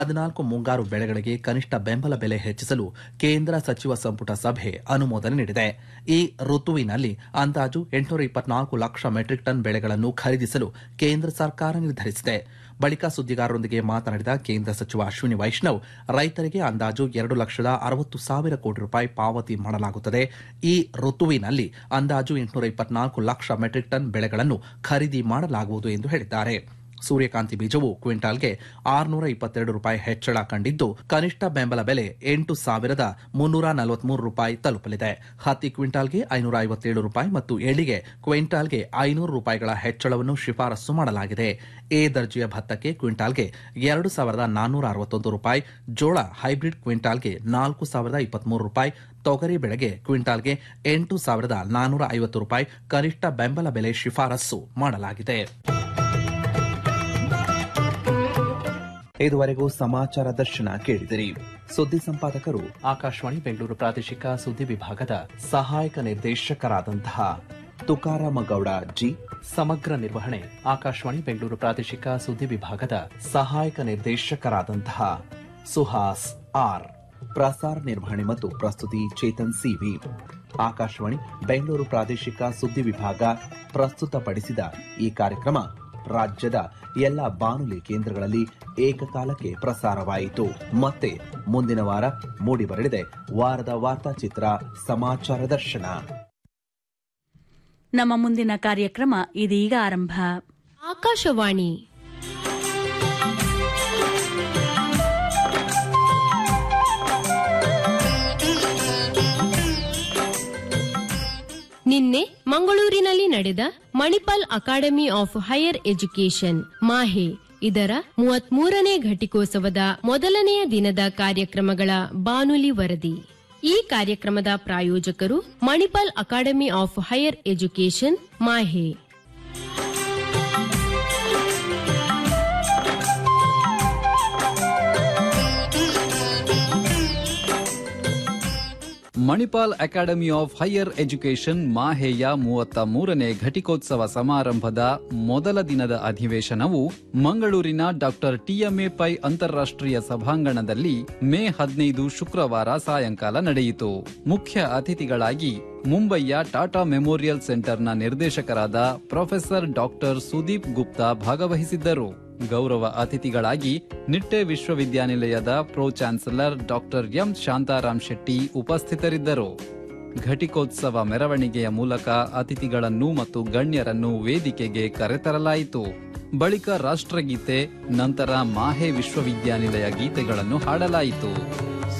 ಹದಿನಾಲ್ಕು ಮುಂಗಾರು ಬೆಳೆಗಳಿಗೆ ಕನಿಷ್ಠ ಬೆಂಬಲ ಬೆಲೆ ಹೆಚ್ಚಿಸಲು ಕೇಂದ್ರ ಸಚಿವ ಸಂಪುಟ ಸಭೆ ಅನುಮೋದನೆ ನೀಡಿದೆ ಈ ಋತುವಿನಲ್ಲಿ ಅಂದಾಜು ಎಂಟುನೂರ ಇಪ್ಪತ್ನಾಲ್ಕು ಲಕ್ಷ ಮೆಟ್ರಿಕ್ ಟನ್ ಬೆಳೆಗಳನ್ನು ಖರೀದಿಸಲು ಕೇಂದ್ರ ಸರ್ಕಾರ ನಿರ್ಧರಿಸಿದೆ ಬಳಿಕ ಸುದ್ದಿಗಾರರೊಂದಿಗೆ ಮಾತನಾಡಿದ ಕೇಂದ್ರ ಸಚಿವ ಅಶ್ವಿನಿ ವೈಷ್ಣವ್ ರೈತರಿಗೆ ಅಂದಾಜು ಎರಡು ಲಕ್ಷದ ಅರವತ್ತು ಸಾವಿರ ಕೋಟಿ ರೂಪಾಯಿ ಪಾವತಿ ಮಾಡಲಾಗುತ್ತದೆ ಈ ಋತುವಿನಲ್ಲಿ ಅಂದಾಜು ಎಂಟುನೂರ ಇಪ್ಪತ್ನಾಲ್ಕು ಲಕ್ಷ ಮೆಟ್ರಿಕ್ ಟನ್ ಬೆಳೆಗಳನ್ನು ಖರೀದಿ ಮಾಡಲಾಗುವುದು ಎಂದು ಹೇಳಿದ್ದಾರೆ ಸೂರ್ಯಕಾಂತಿ ಬೀಜವು ಕ್ವಿಂಟಾಲ್ಗೆ ಆರುನೂರ ಇಪ್ಪತ್ತೆರಡು ರೂಪಾಯಿ ಹೆಚ್ಚಳ ಕಂಡಿದ್ದು ಕನಿಷ್ಠ ಬೆಂಬಲ ಬೆಲೆ ಎಂಟು ಸಾವಿರದ ಮುನ್ನೂರ ನಲವತ್ಮೂರು ರೂಪಾಯಿ ತಲುಪಲಿದೆ ಹತ್ತಿ ಕ್ವಿಂಟಾಲ್ಗೆ ಐನೂರ ಐವತ್ತೇಳು ರೂಪಾಯಿ ಮತ್ತು ಎಳ್ಳಿಗೆ ಕ್ವಿಂಟಾಲ್ಗೆ ಐನೂರು ರೂಪಾಯಿಗಳ ಹೆಚ್ಚಳವನ್ನು ಶಿಫಾರಸು ಮಾಡಲಾಗಿದೆ ಎ ದರ್ಜೆಯ ಭತ್ತಕ್ಕೆ ಕ್ವಿಂಟಾಲ್ಗೆ ಎರಡು ಸಾವಿರದ ನಾನ್ನೂರ ಅರವತ್ತೊಂದು ರೂಪಾಯಿ ಜೋಳ ಹೈಬ್ರಿಡ್ ಕ್ವಿಂಟಾಲ್ಗೆ ನಾಲ್ಕು ಸಾವಿರದ ಇಪ್ಪತ್ಮೂರು ರೂಪಾಯಿ ತೊಗರಿ ಬೆಳೆಗೆ ಕ್ವಿಂಟಾಲ್ಗೆ ಎಂಟು ಸಾವಿರದ ನಾನ್ನೂರ ಐವತ್ತು ರೂಪಾಯಿ ಕನಿಷ್ಠ ಬೆಂಬಲ ಬೆಲೆ ಶಿಫಾರಸು ಮಾಡಲಾಗಿದೆ ಇದುವರೆಗೂ ಸಮಾಚಾರ ದರ್ಶನ ಕೇಳಿದಿರಿ ಸುದ್ದಿ ಸಂಪಾದಕರು ಆಕಾಶವಾಣಿ ಬೆಂಗಳೂರು ಪ್ರಾದೇಶಿಕ ಸುದ್ದಿ ವಿಭಾಗದ ಸಹಾಯಕ ನಿರ್ದೇಶಕರಾದಂತಹ ತುಕಾರಾಮ ಗೌಡ ಜಿ ಸಮಗ್ರ ನಿರ್ವಹಣೆ ಆಕಾಶವಾಣಿ ಬೆಂಗಳೂರು ಪ್ರಾದೇಶಿಕ ಸುದ್ದಿ ವಿಭಾಗದ ಸಹಾಯಕ ನಿರ್ದೇಶಕರಾದಂತಹ ಸುಹಾಸ್ ಆರ್ ಪ್ರಸಾರ ನಿರ್ವಹಣೆ ಮತ್ತು ಪ್ರಸ್ತುತಿ ಚೇತನ್ ಸಿವಿ ಆಕಾಶವಾಣಿ ಬೆಂಗಳೂರು ಪ್ರಾದೇಶಿಕ ಸುದ್ದಿ ವಿಭಾಗ ಪ್ರಸ್ತುತಪಡಿಸಿದ ಈ ಕಾರ್ಯಕ್ರಮ ರಾಜ್ಯದ ಎಲ್ಲ ಬಾನುಲಿ ಕೇಂದ್ರಗಳಲ್ಲಿ ಏಕಕಾಲಕ್ಕೆ ಪ್ರಸಾರವಾಯಿತು ಮತ್ತೆ ಮುಂದಿನ ವಾರ ಮೂಡಿಬರಲಿದೆ ವಾರದ ವಾರ್ತಾಚಿತ್ರ ಸಮಾಚಾರ ದರ್ಶನ ನಮ್ಮ ಮುಂದಿನ ಕಾರ್ಯಕ್ರಮ ಇದೀಗ ಆರಂಭ ಆಕಾಶವಾಣಿ ನಿನ್ನೆ ಮಂಗಳೂರಿನಲ್ಲಿ ನಡೆದ Manipal academy of higher education MAHE ಇದರ ಮೂವತ್ಮೂರನೇ ಘಟಿಕೋತ್ಸವದ ಮೊದಲನೆಯ ದಿನದ ಕಾರ್ಯಕ್ರಮಗಳ ಬಾನುಲಿ ವರದಿ ಈ ಕಾರ್ಯಕ್ರಮದ ಪ್ರಾಯೋಜಕರು Manipal academy of higher education MAHE Manipal academy of higher education ಮಾಹೆಯ ಮೂವತ್ತ ಮೂರನೇ ಘಟಿಕೋತ್ಸವ ಸಮಾರಂಭದ ಮೊದಲ ದಿನದ ಅಧಿವೇಶನವು ಮಂಗಳೂರಿನ ಡಾಕ್ಟರ್ ಟಿಎಂಎ ಪೈ ಅಂತಾರಾಷ್ಟ್ರೀಯ ಸಭಾಂಗಣದಲ್ಲಿ ಮೇ ಹದಿನೈದು ಶುಕ್ರವಾರ ಸಾಯಂಕಾಲ ನಡೆಯಿತು ಮುಖ್ಯ ಅತಿಥಿಗಳಾಗಿ ಮುಂಬಯಿಯ ಟಾಟಾ ಮೆಮೋರಿಯಲ್ ಸೆಂಟರ್ನ ನಿರ್ದೇಶಕರಾದ ಪ್ರೊಫೆಸರ್ ಡಾಕ್ಟರ್ ಸುದೀಪ್ ಗುಪ್ತಾ ಭಾಗವಹಿಸಿದ್ದರು ಗೌರವ ಅತಿಥಿಗಳಾಗಿ ನಿಟ್ಟೆ ವಿಶ್ವವಿದ್ಯಾನಿಲಯದ pro chancellor doctor M Shantaram Shetty ಉಪಸ್ಥಿತರಿದ್ದರು ಘಟಿಕೋತ್ಸವ ಮೆರವಣಿಗೆಯ ಮೂಲಕ ಅತಿಥಿಗಳನ್ನು ಮತ್ತು ಗಣ್ಯರನ್ನು ವೇದಿಕೆಗೆ ಕರೆತರಲಾಯಿತು ಬಳಿಕ ರಾಷ್ಟ್ರಗೀತೆ ನಂತರ ಮಾಹೆ ವಿಶ್ವವಿದ್ಯಾನಿಲಯ ಗೀತೆಗಳನ್ನು ಹಾಡಲಾಯಿತು